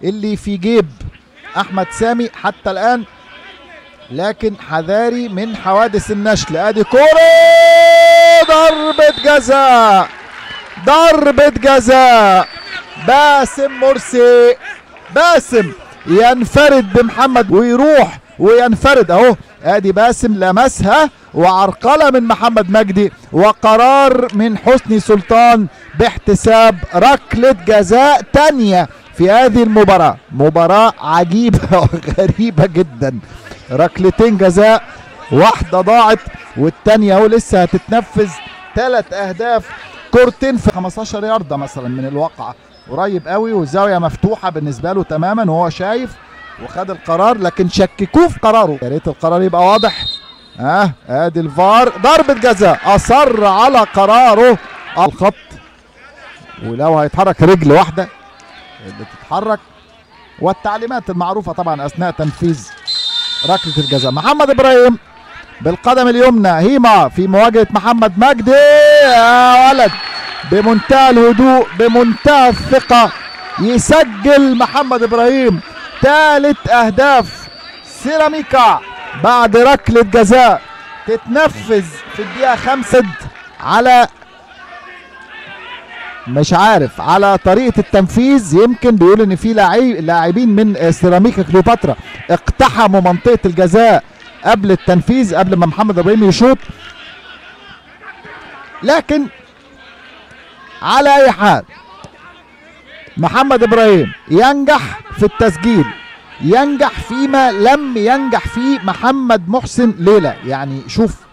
اللي في جيب احمد سامي حتى الان لكن حذاري من حوادث النشل ادي كوره ضربة جزاء ضربة جزاء باسم مرسي باسم ينفرد بمحمد ويروح وينفرد اهو ادي باسم لمسها وعرقله من محمد مجدي وقرار من حسني سلطان باحتساب ركله جزاء تانية في هذه المباراه مباراه عجيبه وغريبه جدا ركلتين جزاء واحده ضاعت والتانية اهو لسه هتتنفذ ثلاث اهداف كورتين في 15 ياردة مثلا من الواقعة قريب قوي والزاوية مفتوحة بالنسبة له تماما وهو شايف وخد القرار لكن شككوه في قراره يا ريت القرار يبقى واضح اه ادي الفار ضربة جزاء اصر على قراره الخط ولو هيتحرك رجل واحدة اللي تتحرك والتعليمات المعروفة طبعا اثناء تنفيذ ركلة الجزاء محمد ابراهيم بالقدم اليمنى هيما في مواجهة محمد مجدي يا ولد بمنتهى الهدوء بمنتهى الثقة يسجل محمد ابراهيم ثالث اهداف سيراميكا بعد ركلة جزاء تتنفذ في الدقيقة خمسة على مش عارف على طريقة التنفيذ يمكن بيقول ان في لاعبين لاعبين من سيراميكا كليوباترا اقتحموا منطقة الجزاء قبل التنفيذ قبل ما محمد ابراهيم يشوط لكن على اي حال محمد ابراهيم ينجح في التسجيل ينجح فيما لم ينجح فيه محمد محسن ليلى يعني شوف